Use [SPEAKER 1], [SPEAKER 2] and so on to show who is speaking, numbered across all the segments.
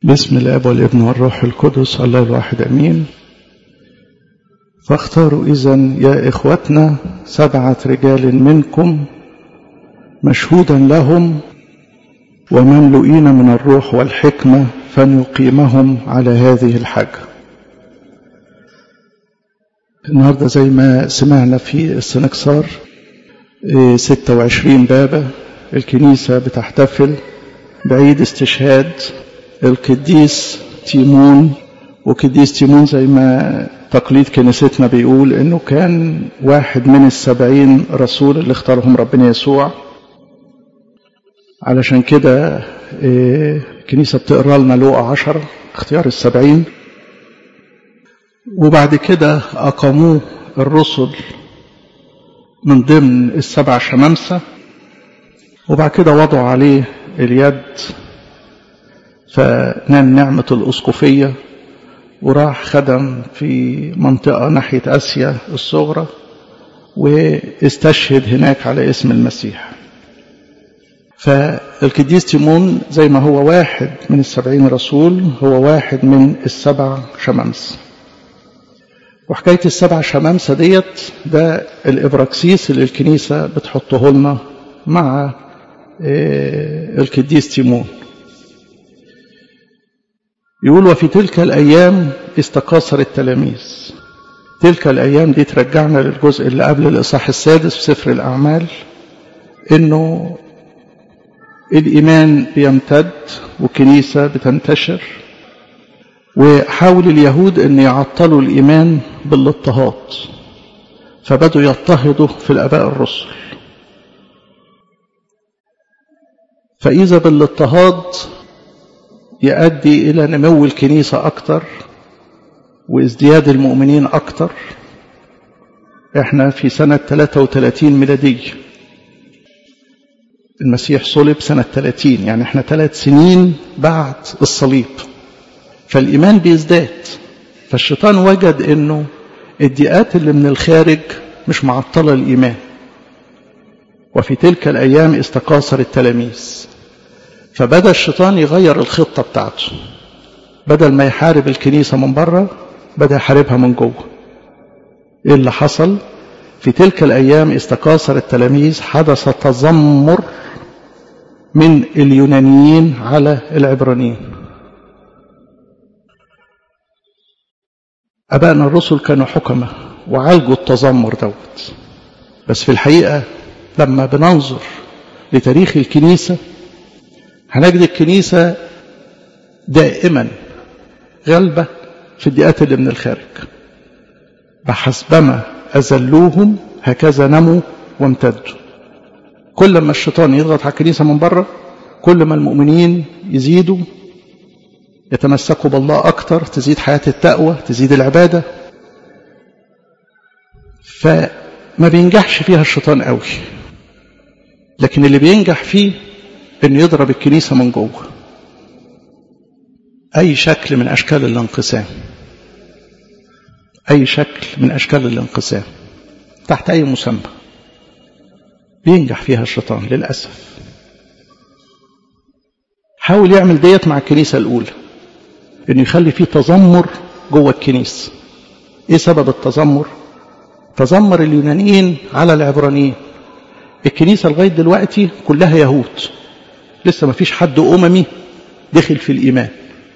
[SPEAKER 1] بسم الاب والابن والروح القدس الله الواحد امين فاختاروا اذا يا اخوتنا سبعه رجال منكم مشهودا لهم ومملوئين من الروح والحكمه فنقيمهم على هذه الحاجه النهارده زي ما سمعنا في السنكسار 26 بابا الكنيسه بتحتفل بعيد استشهاد القديس تيمون وقديس تيمون زي ما تقليد كنيستنا بيقول انه كان واحد من السبعين رسول اللي اختارهم ربنا يسوع علشان كده الكنيسة بتقرا لنا لوقا عشرة اختيار السبعين وبعد كده أقاموه الرسل من ضمن السبع شمامسة وبعد كده وضعوا عليه اليد فنال نعمة الأسقفية وراح خدم في منطقة ناحية آسيا الصغرى واستشهد هناك على اسم المسيح فالقديس تيمون زي ما هو واحد من السبعين رسول هو واحد من السبع شمامس وحكاية السبع شمامسة ديت ده الإبراكسيس اللي الكنيسة بتحطه لنا مع القديس تيمون يقول وفي تلك الأيام استقاصر التلاميذ تلك الأيام دي ترجعنا للجزء اللي قبل الإصحاح السادس في سفر الأعمال إنه الإيمان بيمتد والكنيسة بتنتشر وحاول اليهود أن يعطلوا الإيمان بالاضطهاد فبدوا يضطهدوا في الآباء الرسل فإذا بالاضطهاد يؤدي إلى نمو الكنيسة أكتر وازدياد المؤمنين أكتر احنا في سنة 33 ميلادية المسيح صلب سنة 30 يعني احنا ثلاث سنين بعد الصليب فالإيمان بيزداد فالشيطان وجد انه الضيقات اللي من الخارج مش معطلة الإيمان وفي تلك الأيام استقاصر التلاميذ فبدأ الشيطان يغير الخطة بتاعته بدل ما يحارب الكنيسة من بره بدأ يحاربها من جوه ايه اللي حصل في تلك الأيام استقاصر التلاميذ حدث تذمر من اليونانيين على العبرانيين أبائنا الرسل كانوا حكمة وعالجوا التذمر دوت بس في الحقيقة لما بننظر لتاريخ الكنيسة هنجد الكنيسة دائما غلبة في الدقات اللي من الخارج بحسبما أذلوهم هكذا نموا وامتدوا كل ما الشيطان يضغط على الكنيسة من بره كل ما المؤمنين يزيدوا يتمسكوا بالله أكتر تزيد حياة التقوى تزيد العبادة فما بينجحش فيها الشيطان قوي لكن اللي بينجح فيه انه يضرب الكنيسة من جوه أي شكل من أشكال الانقسام أي شكل من أشكال الانقسام تحت أي مسمى بينجح فيها الشيطان للأسف حاول يعمل ديت مع الكنيسة الأولى إنه يخلي فيه تذمر جوه الكنيسة إيه سبب التذمر؟ تذمر اليونانيين على العبرانيين الكنيسة لغاية دلوقتي كلها يهود لسه ما فيش حد أممي دخل في الإيمان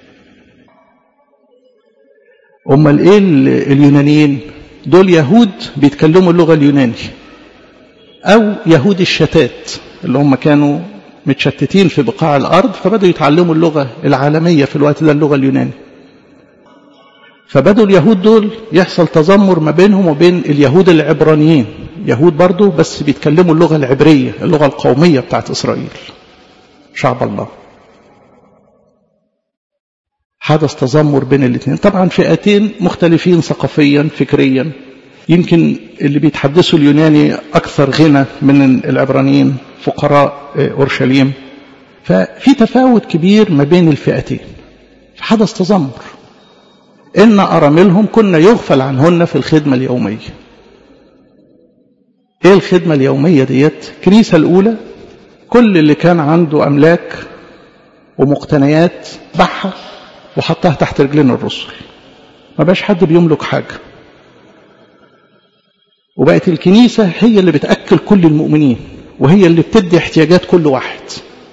[SPEAKER 1] أمال إيه اليونانيين دول يهود بيتكلموا اللغة اليوناني أو يهود الشتات اللي هم كانوا متشتتين في بقاع الأرض فبدأوا يتعلموا اللغة العالمية في الوقت ده اللغة اليوناني فبدوا اليهود دول يحصل تذمر ما بينهم وبين اليهود العبرانيين يهود برضو بس بيتكلموا اللغة العبرية اللغة القومية بتاعت إسرائيل شعب الله حدث تذمر بين الاثنين طبعا فئتين مختلفين ثقافيا فكريا يمكن اللي بيتحدثوا اليوناني أكثر غنى من العبرانيين فقراء أورشليم ففي تفاوت كبير ما بين الفئتين فحدث تذمر إن أراملهم كنا يغفل عنهن في الخدمة اليومية إيه الخدمة اليومية ديت الكنيسة الأولى كل اللي كان عنده أملاك ومقتنيات باعها وحطها تحت رجلين الرسل ما بقاش حد بيملك حاجة وبقت الكنيسة هي اللي بتأكل كل المؤمنين وهي اللي بتدي احتياجات كل واحد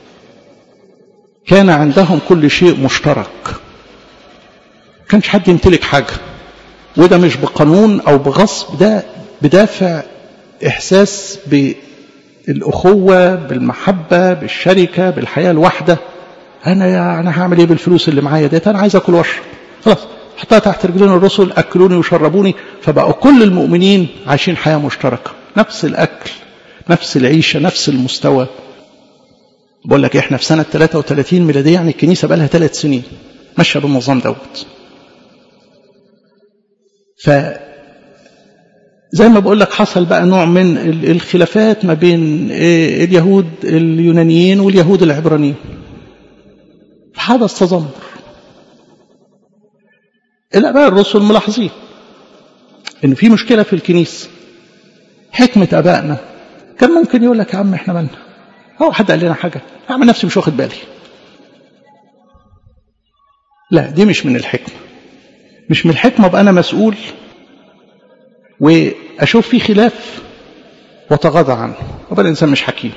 [SPEAKER 1] كان عندهم كل شيء مشترك كانش حد يمتلك حاجة وده مش بقانون أو بغصب ده بدافع إحساس بالأخوة بالمحبة بالشركة بالحياة الواحدة أنا يا أنا هعمل إيه بالفلوس اللي معايا ديت أنا عايز أكل وأشرب خلاص حطها تحت رجلين الرسل أكلوني وشربوني فبقوا كل المؤمنين عايشين حياة مشتركة نفس الأكل نفس العيشة نفس المستوى بقول لك احنا في سنة 33 ميلادية يعني الكنيسة بقى لها ثلاث سنين ماشية بالنظام دوت ف زي ما بقول لك حصل بقى نوع من الخلافات ما بين اليهود اليونانيين واليهود العبرانيين فحدث تذمر الاباء الرسل ملاحظين ان في مشكله في الكنيسه حكمه ابائنا كان ممكن يقول لك يا عم احنا مالنا هو حد قال لنا حاجه اعمل نفسي مش واخد بالي لا دي مش من الحكمه مش من الحكمه ابقى انا مسؤول واشوف في خلاف واتغاضى عنه وبقى الانسان مش حكيم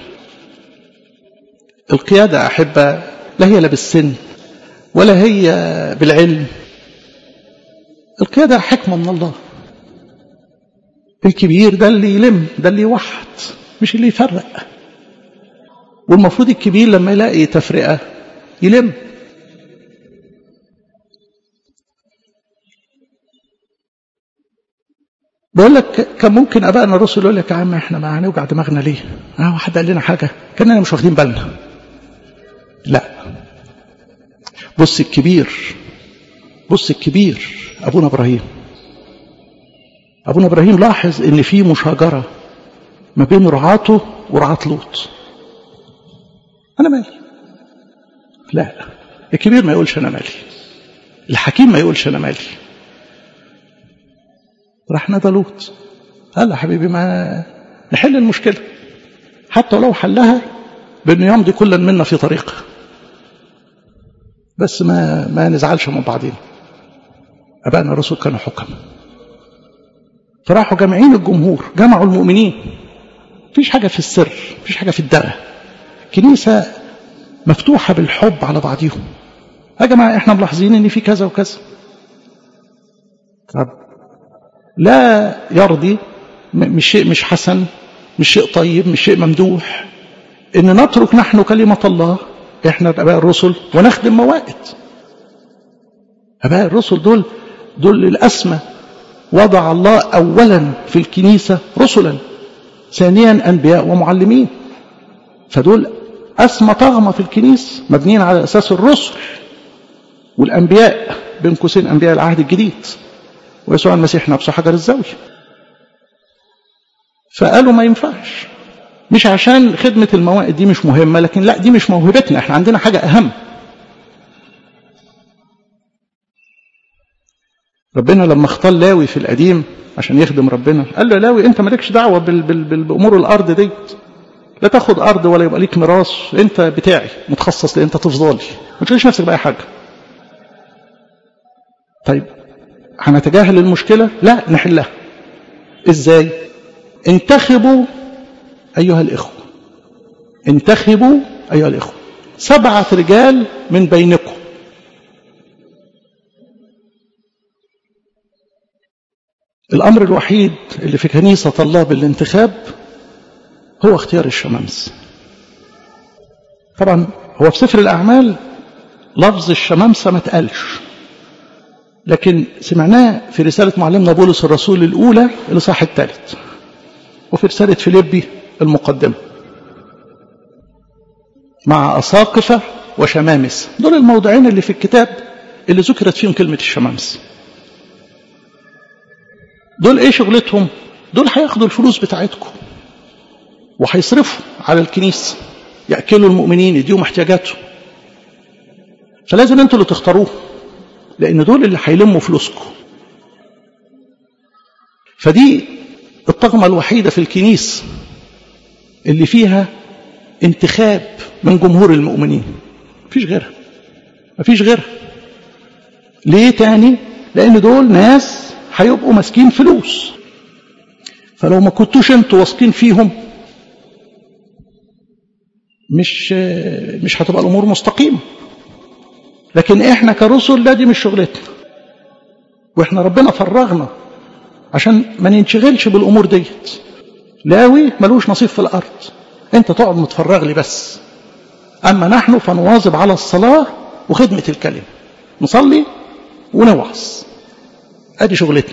[SPEAKER 1] القياده احبه لا هي لا بالسن ولا هي بالعلم القياده حكمه من الله الكبير ده اللي يلم ده اللي يوحد مش اللي يفرق والمفروض الكبير لما يلاقي تفرقه يلم بقول لك كان ممكن ابائنا الرسل يقول لك يا عم احنا ما هنوجع دماغنا ليه؟ اه حد قال لنا حاجه كاننا مش واخدين بالنا. لا بص الكبير بص الكبير ابونا ابراهيم ابونا ابراهيم لاحظ ان في مشاجره ما بين رعاته ورعاة لوط. انا مالي. لا الكبير ما يقولش انا مالي. الحكيم ما يقولش انا مالي. راح نادى لوط قال يا حبيبي ما نحل المشكلة حتى لو حلها بأنه يمضي كل منا في طريقه بس ما ما نزعلش من بعضنا أبائنا الرسل كانوا حكم فراحوا جامعين الجمهور جمعوا المؤمنين مفيش حاجة في السر مفيش حاجة في الدرة كنيسة مفتوحة بالحب على بعضهم يا جماعة احنا ملاحظين ان في كذا وكذا طب لا يرضي مش شيء مش حسن مش شيء طيب مش شيء ممدوح ان نترك نحن كلمة الله احنا اباء الرسل ونخدم موائد اباء الرسل دول دول الاسمى وضع الله اولا في الكنيسة رسلا ثانيا انبياء ومعلمين فدول اسمى طغمة في الكنيسة مبنيين على اساس الرسل والانبياء بين قوسين انبياء العهد الجديد ويسوع المسيح نفسه حجر الزاوية فقالوا ما ينفعش مش عشان خدمة الموائد دي مش مهمة لكن لا دي مش موهبتنا احنا عندنا حاجة أهم ربنا لما اختار لاوي في القديم عشان يخدم ربنا قال له لاوي انت مالكش دعوة بال بال بال بأمور الأرض دي لا تاخد أرض ولا يبقى ليك ميراث انت بتاعي متخصص لأنت تفضلي ما تشغلش نفسك بأي حاجة طيب هنتجاهل المشكلة لا نحلها ازاي انتخبوا ايها الاخوة انتخبوا ايها الاخوة سبعة رجال من بينكم الامر الوحيد اللي في كنيسة الله بالانتخاب هو اختيار الشمامس طبعا هو في سفر الاعمال لفظ الشمامسة ما اتقالش لكن سمعناه في رسالة معلمنا بولس الرسول الأولى الإصحاح الثالث وفي رسالة فيليبي المقدمة مع أساقفة وشمامس دول الموضعين اللي في الكتاب اللي ذكرت فيهم كلمة الشمامس دول ايه شغلتهم دول هياخدوا الفلوس بتاعتكم وهيصرفوا على الكنيسة يأكلوا المؤمنين يديهم احتياجاتهم فلازم انتوا اللي تختاروه لأن دول اللي هيلموا فلوسكم فدي الطغمة الوحيدة في الكنيسة اللي فيها انتخاب من جمهور المؤمنين مفيش غيرها مفيش غيرها ليه تاني لان دول ناس هيبقوا ماسكين فلوس فلو ما كنتوش انتوا واثقين فيهم مش مش هتبقى الامور مستقيمه لكن احنا كرسل لا دي مش شغلتنا واحنا ربنا فرغنا عشان ما ننشغلش بالامور ديت لاوي ملوش نصيب في الارض انت تقعد متفرغ لي بس اما نحن فنواظب على الصلاه وخدمه الكلمه نصلي ونوعظ ادي شغلتنا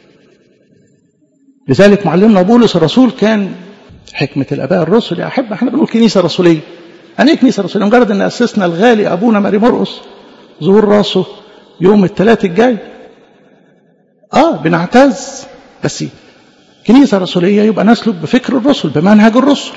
[SPEAKER 1] لذلك معلمنا بولس الرسول كان حكمة الآباء الرسل يا أحب احنا بنقول كنيسة رسولية يعني ايه كنيسة رسولية مجرد ان أسسنا الغالي أبونا ماري مرقس ظهور راسه يوم الثلاث الجاي اه بنعتز بس كنيسة رسولية يبقى نسلك بفكر الرسل بمنهج الرسل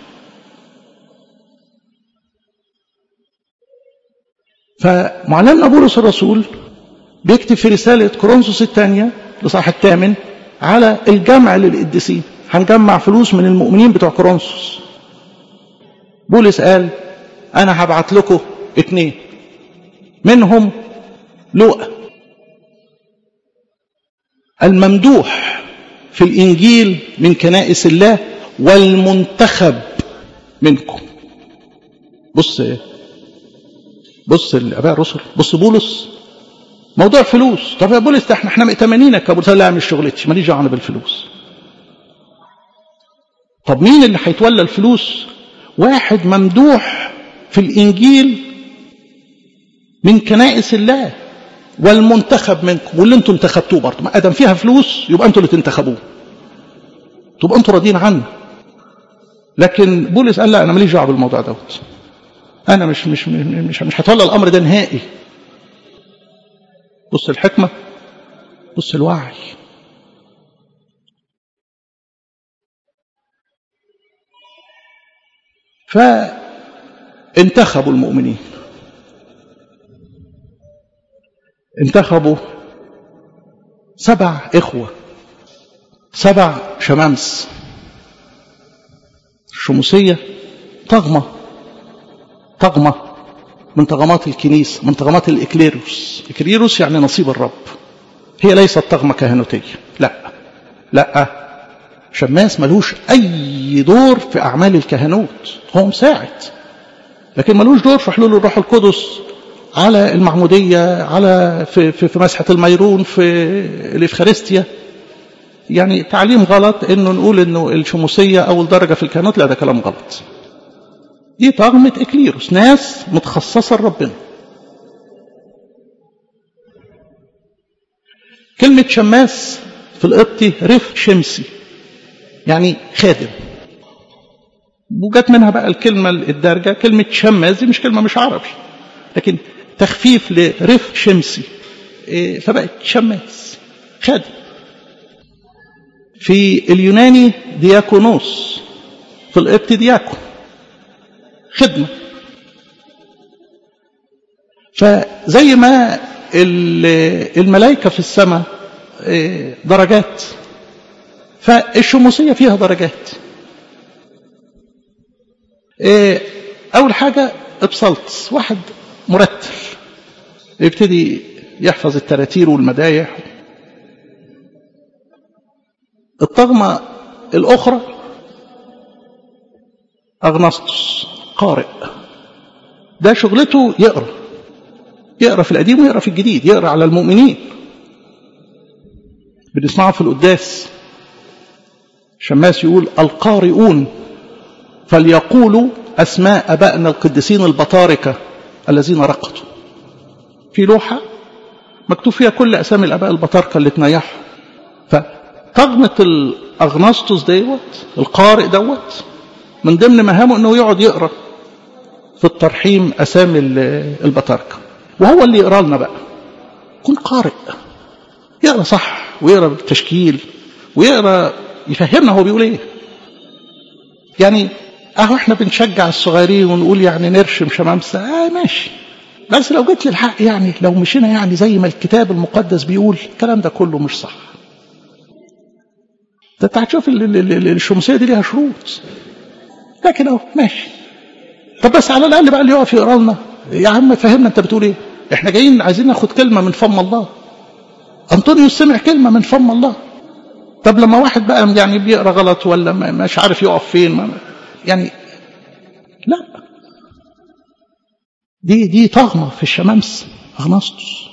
[SPEAKER 1] فمعلمنا بولس الرسول بيكتب في رسالة كورنثوس الثانية لصاح الثامن على الجمع للقديسين هنجمع فلوس من المؤمنين بتوع كورنثوس بولس قال انا هبعت لكم اتنين منهم لوقا الممدوح في الانجيل من كنائس الله والمنتخب منكم بص بص الاباء الرسل بص بولس موضوع فلوس طب يا بولس ده احنا احنا مأتمنينك يا بولس لا مش شغلتي ماليش دعوه بالفلوس طب مين اللي هيتولى الفلوس واحد ممدوح في الانجيل من كنائس الله والمنتخب منكم واللي انتم انتخبتوه برضه ما ادم فيها فلوس يبقى انتوا اللي تنتخبوه تبقى انتوا راضيين عنه لكن بولس قال لا انا ماليش دعوه بالموضوع دوت انا مش مش مش مش هتولى الامر ده نهائي بص الحكمه بص الوعي فانتخبوا المؤمنين انتخبوا سبع إخوة سبع شمامس الشموسية طغمة طغمة من طغمات الكنيسة من طغمات الإكليروس إكليروس يعني نصيب الرب هي ليست طغمة كهنوتية لا لا شماس ملوش أي دور في أعمال الكهنوت هو مساعد لكن ملوش دور في حلول الروح القدس على المعمودية على في, في, في مسحة الميرون في الإفخارستيا يعني تعليم غلط انه نقول انه الشموسية اول درجة في الكهنوت لا ده كلام غلط دي طغمة اكليروس ناس متخصصة لربنا كلمة شماس في القبطي رف شمسي يعني خادم وجت منها بقى الكلمة الدارجة كلمة شماس دي مش كلمة مش عربي لكن تخفيف لرف شمسي فبقت شماس خادم في اليوناني دياكونوس في القبط دياكون خدمة فزي ما الملائكة في السماء درجات فالشموسية فيها درجات أول حاجة ابسلط واحد مرتل يبتدي يحفظ التراتير والمدايح الطغمة الأخرى أغنسطس قارئ ده شغلته يقرأ يقرأ في القديم ويقرأ في الجديد يقرأ على المؤمنين بنسمعه في القداس شماس يقول القارئون فليقولوا أسماء أبائنا القديسين البطاركة الذين رقدوا في لوحة مكتوب فيها كل أسامي الآباء البطاركة اللي تنيحوا فطغمة الأغنسطس دوت القارئ دوت من ضمن مهامه أنه يقعد يقرأ في الترحيم أسامي البطاركة وهو اللي يقرأ لنا بقى يكون قارئ يقرأ صح ويقرأ بالتشكيل ويقرأ يفهمنا هو بيقول ايه يعني اهو احنا بنشجع الصغيرين ونقول يعني نرشم شمامسة اه ماشي بس لو جيت للحق يعني لو مشينا يعني زي ما الكتاب المقدس بيقول الكلام ده كله مش صح ده انت هتشوف الشمسية دي ليها شروط لكن اهو ماشي طب بس على الاقل بقى اللي يقف يقرا لنا يا عم فهمنا انت بتقول ايه احنا جايين عايزين ناخد كلمة من فم الله أنطونيوس سمع كلمة من فم الله طب لما واحد بقى يعني بيقرا غلط ولا مش عارف يقف فين يعني لا دي دي طغمة في الشمامس أغناطوس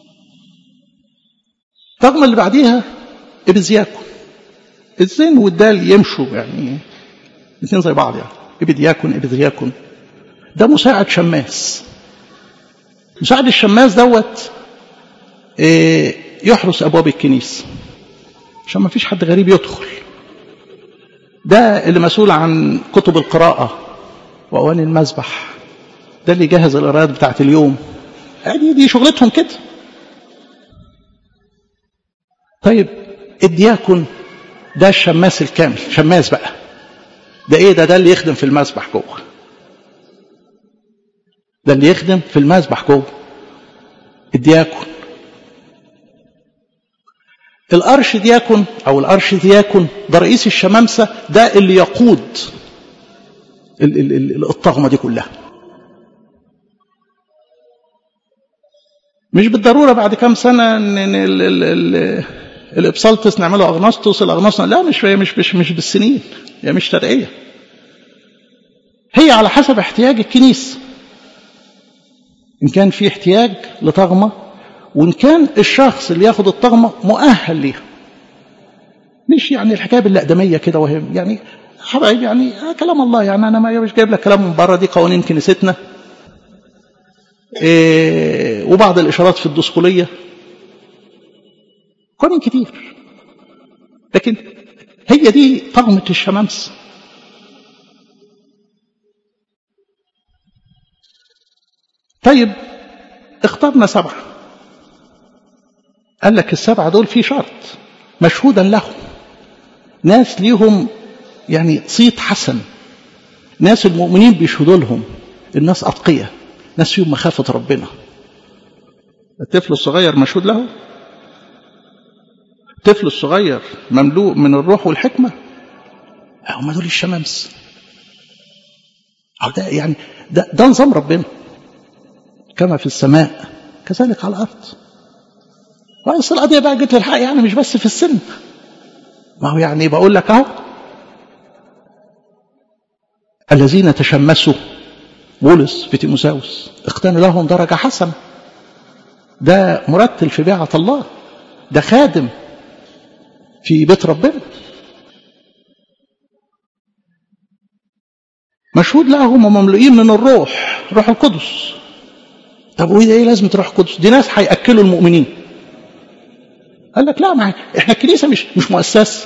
[SPEAKER 1] الطغمة اللي بعديها إبزياكو الزين والدال يمشوا يعني الاثنين زي بعض يعني إبدياكون إبزياكون ده مساعد شماس مساعد الشماس دوت إيه يحرس أبواب الكنيسة عشان ما فيش حد غريب يدخل ده اللي مسؤول عن كتب القراءة وأواني المذبح ده اللي يجهز القراءات بتاعت اليوم يعني دي شغلتهم كده طيب الدياكون ده الشماس الكامل شماس بقى ده ايه ده ده اللي يخدم في المذبح جوه ده اللي يخدم في المذبح جوه الدياكون الأرش دياكون أو الأرش دياكون ده رئيس الشمامسة ده اللي يقود الطغمة دي كلها مش بالضرورة بعد كام سنة ان الابسالتس نعمله اغناطوس الاغناطوس لا مش مش مش مش بالسنين هي مش ترقية هي على حسب احتياج الكنيسة إن كان في احتياج لطغمة وإن كان الشخص اللي ياخد الطغمة مؤهل ليها مش يعني الحكاية بالأقدمية كده وهم يعني حبايبي يعني كلام الله يعني أنا ما مش جايب لك كلام من بره دي قوانين كنيستنا إيه وبعض الإشارات في الدسقلية قوانين كتير لكن هي دي طغمة الشمامس طيب اخترنا سبعة قال لك السبعة دول في شرط مشهودا لهم ناس ليهم يعني صيت حسن ناس المؤمنين بيشهدوا لهم الناس أتقية ناس فيهم مخافة ربنا الطفل الصغير مشهود له الطفل الصغير مملوء من الروح والحكمة هم دول الشمامس ده يعني ده, ده نظام ربنا كما في السماء كذلك على الأرض بس القضية بقى جت للحق يعني مش بس في السن ما هو يعني بقول لك اهو الذين تشمسوا بولس في تيموساوس اقتنوا لهم درجة حسنة ده مرتل في بيعة الله ده خادم في بيت ربنا مشهود لهم ومملوئين من الروح روح القدس طب وايه ايه لازمه روح القدس دي ناس هياكلوا المؤمنين قال لك لا ما احنا الكنيسه مش مش مؤسسه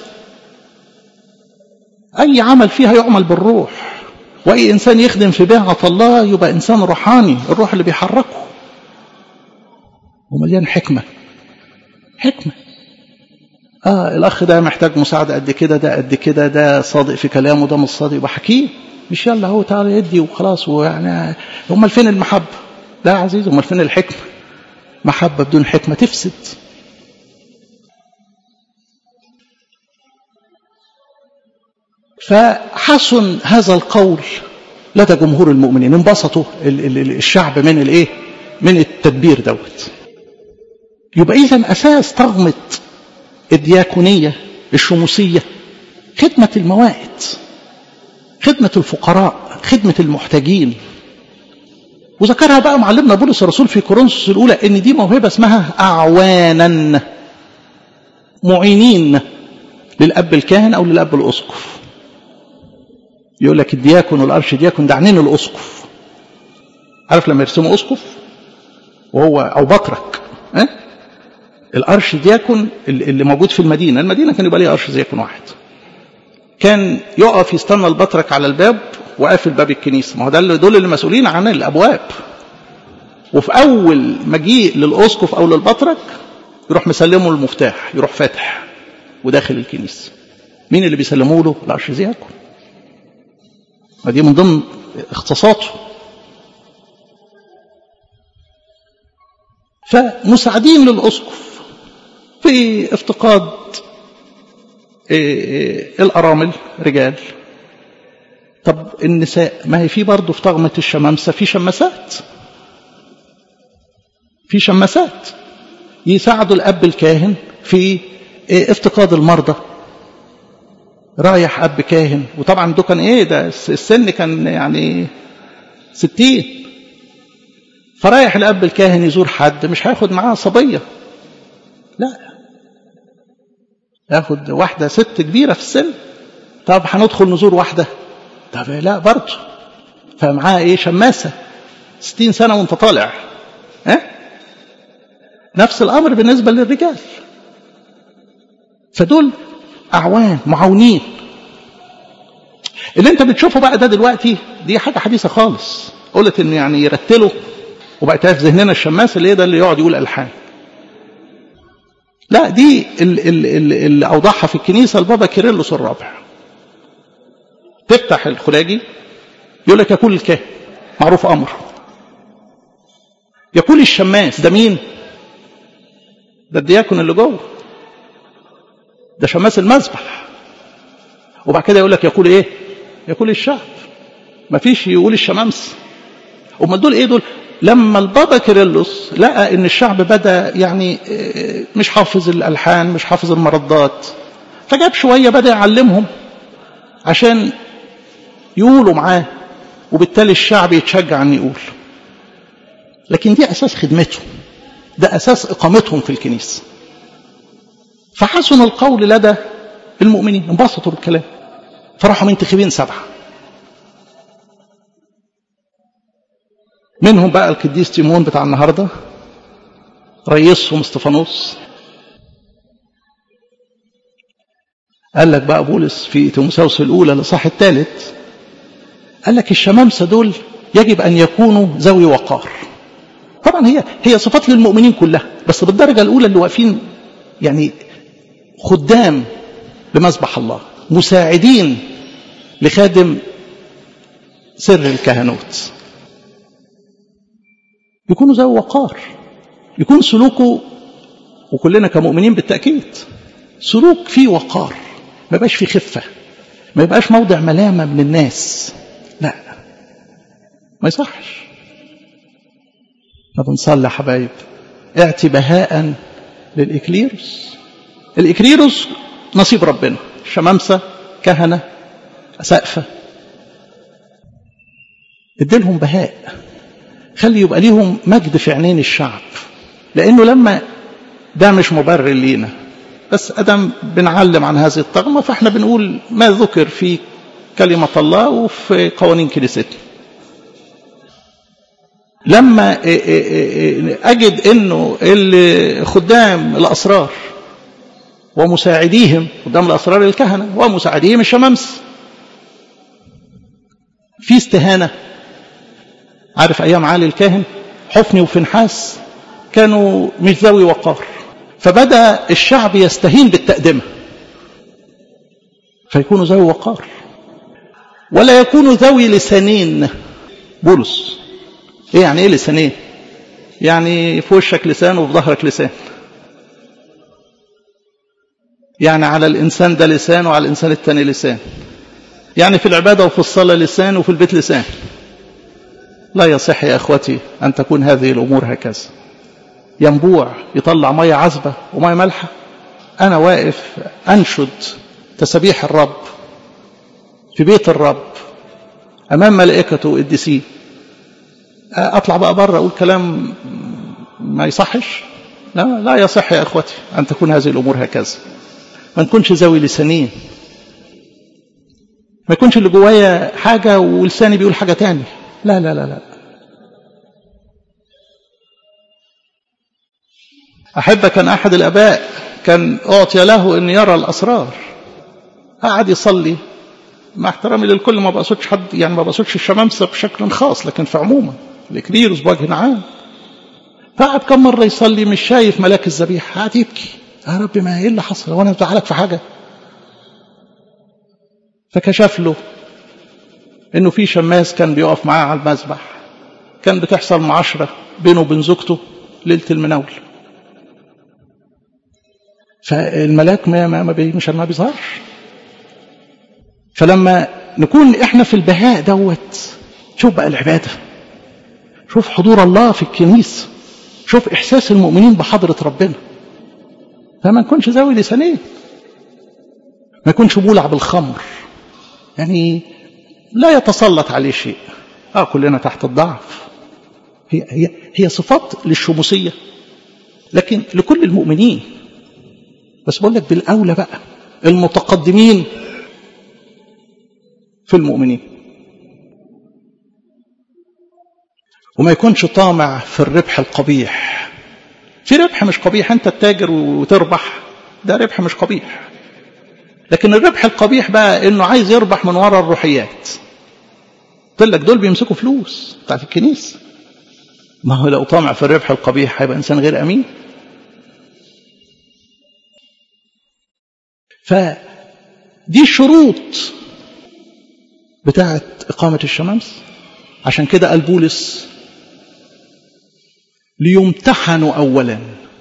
[SPEAKER 1] اي عمل فيها يعمل بالروح واي انسان يخدم في بيعه الله يبقى انسان روحاني الروح اللي بيحركه ومليان حكمه حكمه اه الاخ ده محتاج مساعده قد كده ده قد كده ده صادق في كلامه ده مش صادق يبقى حكيم مش يلا هو تعالى يدي وخلاص ويعني امال فين المحبه لا يا عزيزي امال فين الحكمه محبه بدون حكمه تفسد فحسن هذا القول لدى جمهور المؤمنين انبسطوا الشعب من الايه من التدبير دوت يبقى اذا اساس طغمه الدياكونيه الشموسيه خدمه الموائد خدمه الفقراء خدمه المحتاجين وذكرها بقى معلمنا بولس الرسول في كورنثوس الاولى ان دي موهبه اسمها اعوانا معينين للاب الكاهن او للاب الاسقف يقول لك الدياكون والارش دياكون ده عنين الاسقف عارف لما يرسموا اسقف وهو او بطرك أه؟ الارش دياكون اللي موجود في المدينه المدينه كان يبقى ليها ارش دياكون واحد كان يقف يستنى البطرك على الباب وقافل باب الكنيسه ما هو ده دول اللي مسؤولين عن الابواب وفي اول مجيء للاسقف او للبطرك يروح مسلمه المفتاح يروح فاتح وداخل الكنيسه مين اللي بيسلموا له الارش دياكون ودي من ضمن اختصاصاته فمساعدين للأسقف في افتقاد الأرامل رجال طب النساء ما هي في برضه في طغمة الشمامسة في شماسات في شماسات يساعدوا الاب الكاهن في افتقاد المرضى رايح اب كاهن وطبعا ده كان ايه ده السن كان يعني ستين فرايح الاب الكاهن يزور حد مش هياخد معاه صبيه لا ياخد واحده ست كبيره في السن طب هندخل نزور واحده طب لا برضه فمعاه ايه شماسه ستين سنه وانت طالع ها أه؟ نفس الامر بالنسبه للرجال فدول اعوان معاونين اللي انت بتشوفه بقى ده دلوقتي دي حاجه حديثه خالص قلت انه يعني يرتلوا وبقت في ذهننا الشماس اللي ده اللي يقعد يقول الحان لا دي اللي اوضحها في الكنيسه البابا كيرلس الرابع تفتح الخلاجي يقول لك يقول الكاهن معروف امر يقول الشماس ده مين ده الدياكون اللي جوه ده شماس المذبح وبعد كده يقول لك يقول ايه يقول الشعب ما فيش يقول الشمامس امال دول ايه دول لما البابا كيرلس لقى ان الشعب بدا يعني مش حافظ الالحان مش حافظ المردات فجاب شويه بدا يعلمهم عشان يقولوا معاه وبالتالي الشعب يتشجع ان يقول لكن دي اساس خدمته ده اساس اقامتهم في الكنيسه فحسن القول لدى المؤمنين انبسطوا بالكلام فراحوا منتخبين سبعه منهم بقى القديس تيمون بتاع النهارده رئيسهم استفانوس قال لك بقى بولس في تيموثاوس الاولى الاصحاح الثالث قال لك الشمامسه دول يجب ان يكونوا ذوي وقار طبعا هي هي صفات للمؤمنين كلها بس بالدرجه الاولى اللي واقفين يعني خدام لمذبح الله مساعدين لخادم سر الكهنوت يكونوا ذوي وقار يكون سلوكه وكلنا كمؤمنين بالتأكيد سلوك فيه وقار ما يبقاش فيه خفة ما يبقاش موضع ملامة من الناس لا ما يصحش طب نصلي حبايب اعتي بهاء للإكليروس الإكليروس نصيب ربنا شمامسة كهنة سقفة اديلهم بهاء خلي يبقى ليهم مجد في عينين الشعب لانه لما ده مش مبرر لينا بس ادم بنعلم عن هذه الطغمه فاحنا بنقول ما ذكر في كلمه الله وفي قوانين كنيستنا لما اجد انه خدام الاسرار ومساعديهم قدام الاسرار الكهنه ومساعديهم الشمامس في استهانه عارف ايام علي الكاهن حفني وفنحاس كانوا مش ذوي وقار فبدا الشعب يستهين بالتقدمه فيكونوا ذوي وقار ولا يكونوا ذوي لسانين بولس ايه يعني ايه لسانين يعني في وشك لسان وفي ظهرك لسان يعني على الانسان ده لسان وعلى الانسان الثاني لسان يعني في العباده وفي الصلاه لسان وفي البيت لسان لا يصح يا اخوتي ان تكون هذه الامور هكذا ينبوع يطلع ميه عذبه وميه مالحه انا واقف انشد تسبيح الرب في بيت الرب امام ملائكته وقديسيه اطلع بقى بره اقول كلام ما يصحش لا لا يصح يا اخوتي ان تكون هذه الامور هكذا ما نكونش ذوي لسانين ما يكونش اللي جوايا حاجه ولساني بيقول حاجه تاني لا لا لا لا أحب كان أحد الأباء كان أعطي له أن يرى الأسرار قعد يصلي مع احترامي للكل ما بقصدش حد يعني ما بقصدش الشمامسة بشكل خاص لكن في عموما الكبيرس بوجه عام فقعد كم مرة يصلي مش شايف ملاك الذبيحة قعد يبكي يا رب ما ايه اللي حصل وانا مزعلك في حاجة فكشف له انه في شماس كان بيقف معاه على المذبح كان بتحصل معاشرة بينه وبين زوجته ليلة المناول فالملاك ما ما, ما بي مش ما بيظهرش فلما نكون احنا في البهاء دوت شوف بقى العباده شوف حضور الله في الكنيسه شوف إحساس المؤمنين بحضرة ربنا فما نكونش ذوي لسانين ما يكونش مولع بالخمر يعني لا يتسلط عليه شيء اه كلنا تحت الضعف هي هي هي صفات للشموسيه لكن لكل المؤمنين بس بقول لك بالاولى بقى المتقدمين في المؤمنين وما يكونش طامع في الربح القبيح في ربح مش قبيح انت تتاجر وتربح ده ربح مش قبيح لكن الربح القبيح بقى انه عايز يربح من وراء الروحيات قلت لك دول بيمسكوا فلوس بتاعت الكنيسه ما هو لو طامع في الربح القبيح هيبقى انسان غير امين فدي الشروط بتاعت إقامة الشمامس عشان كده قال بولس ليمتحنوا أولا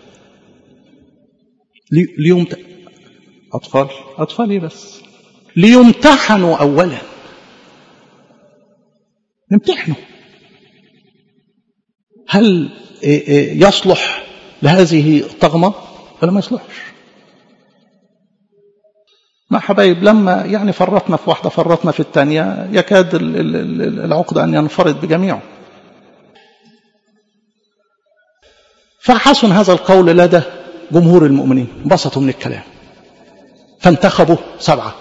[SPEAKER 1] ليمت... أطفال أطفال إيه بس ليمتحنوا أولا نمتحنوا هل يصلح لهذه الطغمة ولا ما يصلحش مع حبايب لما يعني فرطنا في واحدة فرطنا في الثانية يكاد العقد أن ينفرد بجميعه فحسن هذا القول لدى جمهور المؤمنين انبسطوا من الكلام فانتخبوا سبعة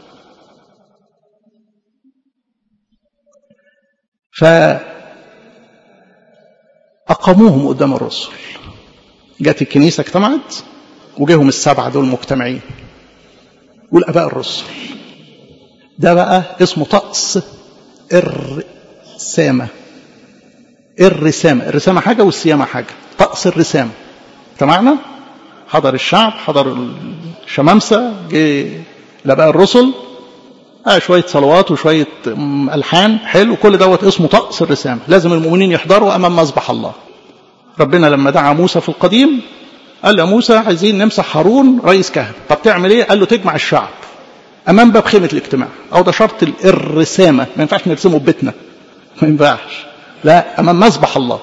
[SPEAKER 1] فأقاموهم قدام الرسل جت الكنيسة اجتمعت وجيهم السبعة دول مجتمعين والاباء الرسل ده بقى اسمه طقس الرسامه الرسامه الرسامه حاجه والسيامه حاجه طقس الرسامه اجتمعنا حضر الشعب حضر الشمامسه جه الاباء الرسل آه شوية صلوات وشوية ألحان حلو كل دوت اسمه طقس الرسامة لازم المؤمنين يحضروا أمام مذبح الله ربنا لما دعا موسى في القديم قال له موسى عايزين نمسح هارون رئيس كهنة طب تعمل ايه قال له تجمع الشعب امام باب خيمه الاجتماع او ده شرط الرسامه ما ينفعش نرسمه ببيتنا ما ينفعش لا امام مذبح الله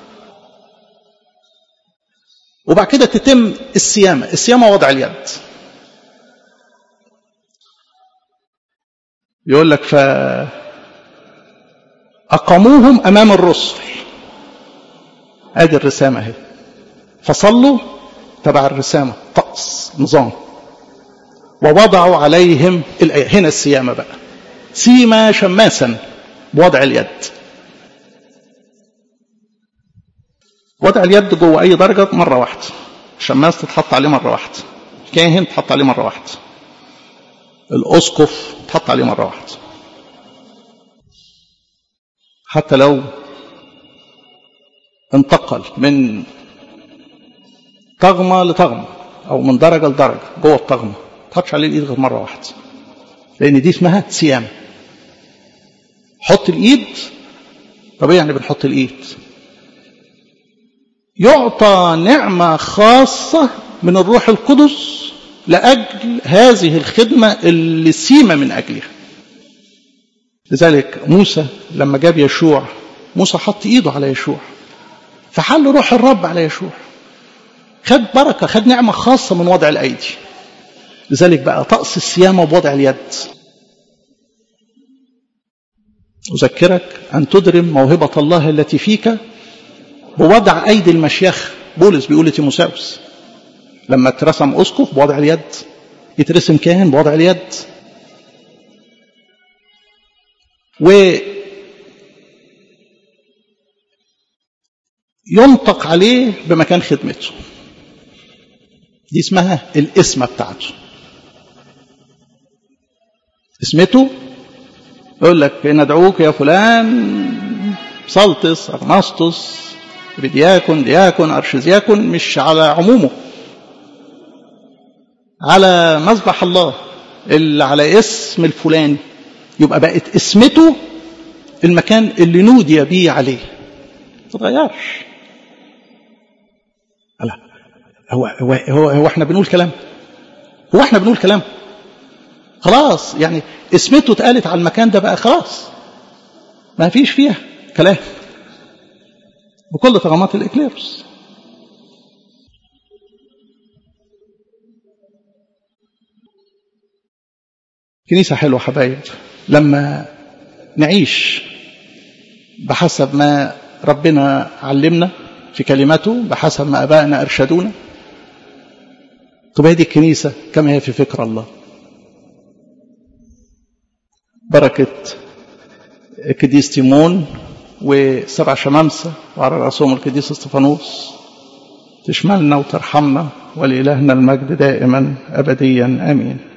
[SPEAKER 1] وبعد كده تتم الصيامه الصيامه وضع اليد يقول لك ف اقاموهم امام الرسل ادي الرسامه اهي فصلوا تبع الرسامة طقس نظام ووضعوا عليهم الآية هنا السيامة بقى سيما شماسا بوضع اليد وضع اليد جوه أي درجة مرة واحدة الشماس تتحط عليه مرة واحدة الكاهن تحط عليه مرة واحدة الأسقف تحط عليه مرة واحدة حتى لو انتقل من طغمة لطغمة أو من درجة لدرجة جوه الطغمة ما تحطش عليه الإيد غير مرة واحدة لأن دي اسمها سيامة حط الإيد طب إيه يعني بنحط الإيد يعطى نعمة خاصة من الروح القدس لأجل هذه الخدمة اللي سيمة من أجلها لذلك موسى لما جاب يشوع موسى حط إيده على يشوع فحل روح الرب على يشوع خد بركة خد نعمة خاصة من وضع الأيدي لذلك بقى طقس الصيامة بوضع اليد أذكرك أن تدرم موهبة الله التي فيك بوضع أيدي المشيخ بولس بيقول لتيموساوس لما اترسم أسقف بوضع اليد يترسم كاهن بوضع اليد و ينطق عليه بمكان خدمته دي اسمها الاسمة بتاعته اسمته يقول لك ندعوك يا فلان سلطس ارمسطس بدياكون دياكون ارشدياكون مش على عمومه على مذبح الله اللي على اسم الفلاني يبقى بقت اسمته المكان اللي نودي بيه عليه ما تتغيرش لا هو هو هو, هو احنا بنقول كلام هو احنا بنقول كلام خلاص يعني اسمته اتقالت على المكان ده بقى خلاص ما فيش فيها كلام بكل طغمات الإكليروس كنيسة حلوة حبايب لما نعيش بحسب ما ربنا علمنا في كلمته بحسب ما أبائنا أرشدونا تبقى دي الكنيسة كما هي في فكر الله بركة القديس تيمون وسبع شمامسة وعلى رأسهم القديس استفانوس تشملنا وترحمنا ولإلهنا المجد دائما أبديا آمين